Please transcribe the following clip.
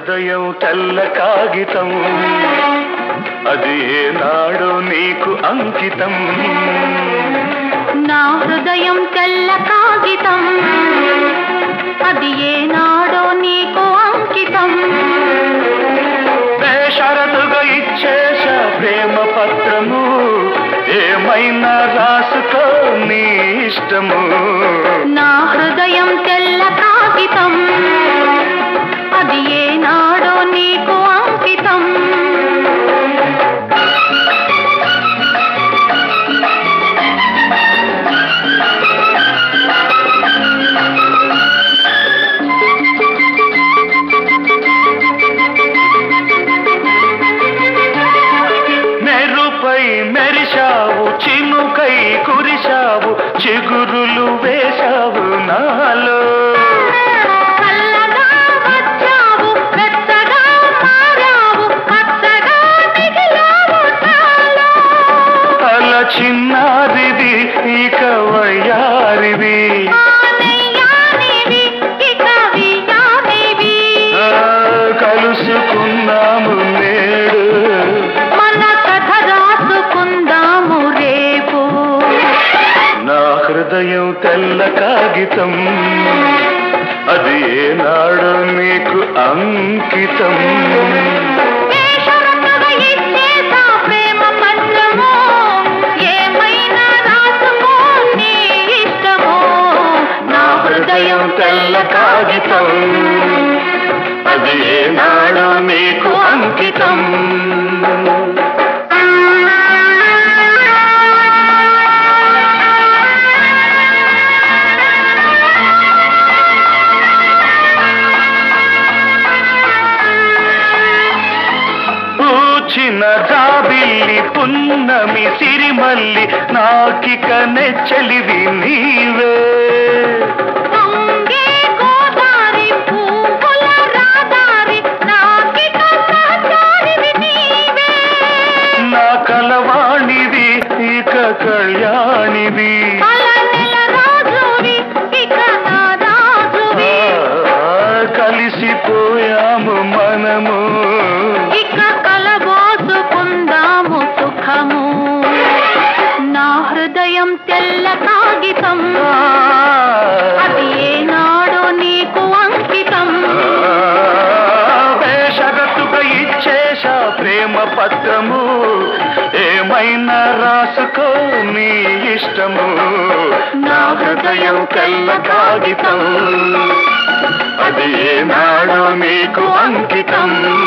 హృదయం తెల్ల కాగితం అది ఏనాడో నీకు అంకితం నా హృదయం తెల్ల కాగితం అది ఏనాడో నీకు అంకితం బేషరతుగా ఇచ్చేస ప్రేమ పత్రము ఏమైనా రాసుకో నీ ఇష్టము నా హృదయం తెల్ల కాగితం అది ఏనాడో నీకు అంకితం మెరుపై మెరిశావు చినుకై కురిశావు చిగురులు వేశావు నాలో చల్లగా వచ్చావు వెచ్చగా మారావు పచ్చగా మిగిలావు నాలో. అల చిన్నారిది ఇక వయ్యారిది ఆనయ్యానివి, ఇక వియానివి. ఆ, కలుసుకున్నాము నేడు మన కథ రాసుకుందాము రేపు నా హృదయం తెల్ల కాగితం అది ఏనాడు నీకు అంకితం వేషరతుగా ఇచ్చేసా ప్రేమ పత్రము. ఏమైనా రాసుకో నీ ఇష్టము. నా హృదయం తెల్ల కాగితం అది ఏనాడు నీకు అంకితం పూచిన జాబిల్లి పున్నమి సిరిమల్లి నాకిక నెచ్చలివి నీవే పొంగే గోదారి పువ్వుల రాదారి నాకిక సహచారివి నీవే. నా కలవాణివి ఇక కళ్యాణివి అలనెల రాజువి, ఇక నా రాజువి. ఆ, కలిసిపోయాము మనము ఇక కలబోసుకుందాము సుఖము నా హృదయం తెల్ల కాగితం అది ఏనాడో నీకు అంకితం వేషగట్టుగా ఇచ్చేశా ప్రేమ పత్రము ఏమైనా రాసుకో నీ ఇష్టము నా హృదయం తెల్ల కాగితం అది ఏనాడో నీకు అంకితం